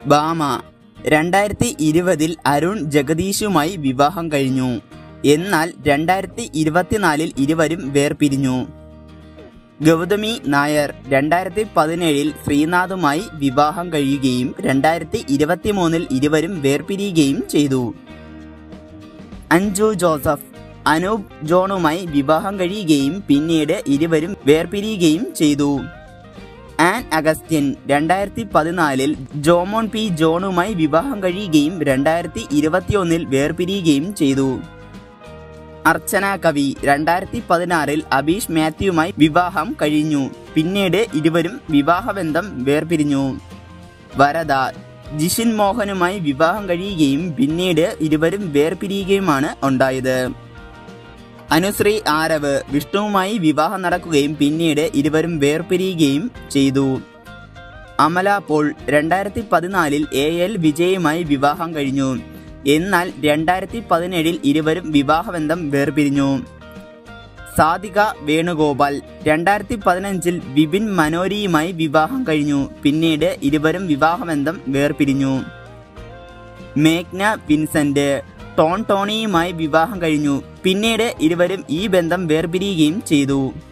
ഭാമ രണ്ടായിരത്തി ഇരുപതിൽ അരുൺ ജഗദീഷുമായി വിവാഹം കഴിഞ്ഞു എന്നാൽ രണ്ടായിരത്തി ഇരുപത്തിനാലിൽ ഇരുവരും വേർപിരിഞ്ഞു ഗൗതമി നായർ രണ്ടായിരത്തി പതിനേഴിൽ ശ്രീനാഥുമായി വിവാഹം കഴിയുകയും രണ്ടായിരത്തി ഇരുപത്തിമൂന്നിൽ ഇരുവരും വേർപിരിയുകയും ചെയ്തു അഞ്ജു ജോസഫ് അനൂപ് ജോണുമായി വിവാഹം കഴിയുകയും പിന്നീട് ഇരുവരും വേർപിരിയുകയും ചെയ്തു ആൻ അഗസ്റ്റിൻ രണ്ടായിരത്തി പതിനാലിൽ ജോമോൺ പി ജോണുമായി വിവാഹം കഴിയുകയും രണ്ടായിരത്തി ഇരുപത്തിയൊന്നിൽ വേർപിരിയുകയും ചെയ്തു അർച്ചന കവി രണ്ടായിരത്തി പതിനാറിൽ അബീഷ് മാത്യുവുമായി വിവാഹം കഴിഞ്ഞു പിന്നീട് ഇരുവരും വിവാഹബന്ധം വേർപിരിഞ്ഞു വരദ ജിഷിൻ മോഹനുമായി വിവാഹം കഴിയുകയും പിന്നീട് ഇരുവരും വേർപിരിയുകയുമാണ് ഉണ്ടായത് അനുശ്രീ ആരവ് വിഷ്ണുവുമായി വിവാഹം നടക്കുകയും പിന്നീട് ഇരുവരും വേർപിരിയുകയും ചെയ്തു അമല പോൾ രണ്ടായിരത്തി പതിനാലിൽ എ എൽ വിജയുമായി വിവാഹം കഴിഞ്ഞു എന്നാൽ രണ്ടായിരത്തി പതിനേഴിൽ ഇരുവരും വിവാഹബന്ധം വേർപിരിഞ്ഞു സാധിക വേണുഗോപാൽ രണ്ടായിരത്തി പതിനഞ്ചിൽ വിപിൻ മനോരിയുമായി വിവാഹം കഴിഞ്ഞു പിന്നീട് ഇരുവരും വിവാഹബന്ധം വേർപിരിഞ്ഞു മേഘ്ന വിൻസെന്റ് ടോൺ ടോണിയുമായി വിവാഹം കഴിഞ്ഞു പിന്നീട് ഇരുവരും ഈ ബന്ധം വേർപിരിയുകയും ചെയ്തു